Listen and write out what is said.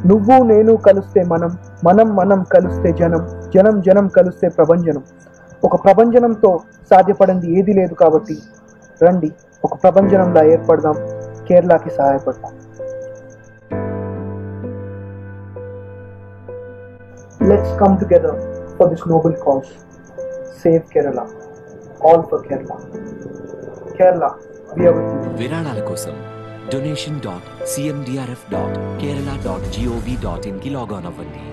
నువ్వు నేను కలిస్తే మనం మనం మనం కలిస్తే జనం జనం జనం కలిస్తే ప్రభంజనం ఒక ప్రభంజనంతో సాధ్యపడింది ఏది లేదు కాబట్టి రండి ఒక ప్రభంజనంలా ఏర్పడదాం కేరళకి సహాయపడదాం let's come together for this noble cause save Kerala all for Kerala Kerala we are with you. విరాళాల కోసం donation dot CMDRF dot Kerala dot GOV dot ఇన్కి లాగాన్ అవ్వండి